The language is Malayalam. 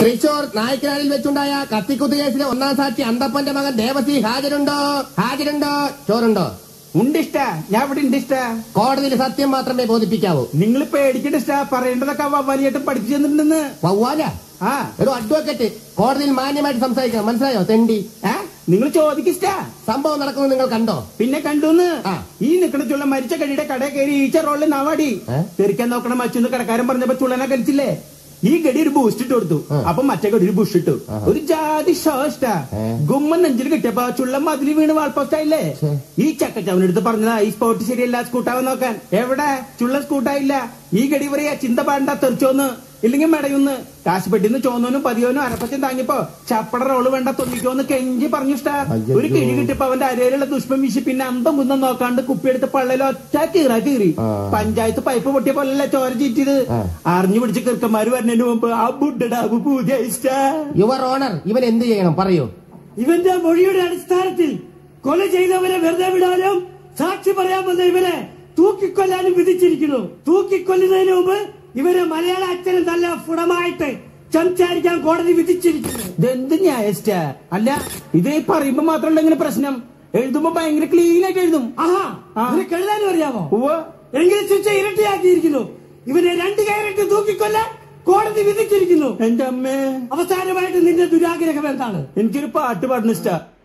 തൃശൂർ നായ്ക്കനാടിൽ വെച്ചുണ്ടായ കത്തിക്കുത്ത് കേസിലെ ഒന്നാം സാക്ഷി അന്തപ്പന്റെ മകൻ ദേവസി ഹാജരുണ്ടോ ഹാജരുണ്ടോ ചോറുണ്ടോ ഉണ്ടിഷ്ട ഞാൻ ഇവിടെ ഉണ്ടിഷ്ട കോടതിയിൽ സത്യം മാത്രമേ ബോധിപ്പിക്കാവൂ നിങ്ങൾ പേടിക്കണ്ട ഇഷ്ട പറയേണ്ടതൊക്കെ വലിയായിട്ട് പഠിച്ചു തന്നിട്ടുണ്ടെന്ന് വവ്വാല ആ ഒരു അഡ്വക്കേറ്റ് കോടതിയിൽ മാന്യമായിട്ട് സംസാരിക്കണം മനസ്സിലായോ തെണ്ടി ഏ നിങ്ങൾ ചോദിക്കിഷ്ട സംഭവം നടക്കുന്നത് നിങ്ങൾ കണ്ടോ പിന്നെ കണ്ടുന്ന് ആ. ഈ നിക്കണ ചുള്ള മരിച്ച കടിയുടെ കടയിൽ കയറി ഈച്ച റോളിൽ നാവാടി ഏ? തെറിക്കാൻ നോക്കണ മച്ചൊന്ന് കടക്കാരൻ പറഞ്ഞപ്പോ ചുള്ളനെ കളിച്ചില്ലേ ഈ ഗടി ഒരു ബൂസ്റ്റ് ഇട്ട് കൊടുത്തു ആ. അപ്പൊ മറ്റേ ഗടി ഒരു ബുഷ് ഇട്ടു ഒരു ജാതി ഷോഷ്ട ഏ? ഗുമ്മൻ നെഞ്ചിൽ കിട്ടിയപ്പോ ചുള്ള മതിൽ വീണ് വാൾപ്പോസ്റ്റായില്ലേ ഛെ. ഈ ചക്കച്ചവനെടുത്ത് പറഞ്ഞതാ ഈ സ്പോട്ട് ശരിയല്ല സ്കൂട്ടാവാൻ നോക്കാൻ എവിടെ ചുള്ള സ്കൂട്ടായില്ല ഈ ഗടി പറയാ ചിന്ത പാണ്ട തെറിച്ചോന്ന് ഇല്ലെങ്കിൽ മെടയുന്ന് കാശുപെട്ടിന്ന് ചോന്നോനും പതിയോനും അരപ്പച്ചും താങ്ങിയപ്പോ ചപ്പട റോള് വേണ്ട തൊന്നിക്കോന്ന് കെഞ്ചി പറഞ്ഞു ഇഷ്ടാ അയ്യയ്യോ. ഒരു കിഴി കിട്ടിയപ്പോ അവന്റെ അരയിലുള്ള ദുഷ്പം വീശി പിന്നെ അന്തം കുന്തം നോക്കാണ്ട് കുപ്പിയെടുത്ത് പള്ളയിൽ ഒറ്റ കീറ കീറി ആ. പഞ്ചായത്ത് പൈപ്പ് പൊട്ടിയ പോലല്ലേ ചോര ചീറ്റിയത് ആ. അറിഞ്ഞു പിടിച്ച് കിർക്കന്മാര് വരുന്നതിന് മുമ്പ് ആ ബുഡടാ പൂജ ഇഷ്ടാ യുവർ ഓണർ ഇവൻ എന്ത് ചെയ്യണം പറയൂ ഇവന്റെ മൊഴിയുടെ അടിസ്ഥാനത്തിൽ കൊല ചെയ്തവരെ വെറുതെ വിടാനും സാക്ഷി പറയാൻ വന്ന ഇവരെ തൂക്കിക്കൊല്ലാനും വിധിച്ചിരിക്കുന്നു തൂക്കിക്കൊല്ലുന്നതിന് മുമ്പ് ഇവരെ മലയാള അച്ഛന് നല്ല ഫുടമായിട്ട് സംസാരിക്കാൻ കോടതി വിധിച്ചിരിക്കുന്നു ഇതെന്ത് ന്യായസ്റ്റാ അല്ല ഇത് പറയുമ്പോ മാത്രമല്ല ഇങ്ങനെ പ്രശ്നം എഴുതുമ്പോ ഭയങ്കര ക്ലീൻ ആയിട്ട് എഴുതും ആഹാ ആ. നിനക്ക് എഴുതാനും അറിയാമോ ഉവ്വ് എങ്കിലും ശിക്ഷ ഇരട്ടിയാക്കിയിരിക്കുന്നു ഇവരെ രണ്ട് കയറിട്ട് തൂക്കിക്കൊല്ലാൻ കോടതി വിധിച്ചിരിക്കുന്നു എന്റെ അമ്മേ അവസാനമായിട്ട് നിന്റെ ദുരാഗ്രഹം എന്താണ് എനിക്കൊരു പാട്ട് പാടുന്ന ഇഷ്ടാ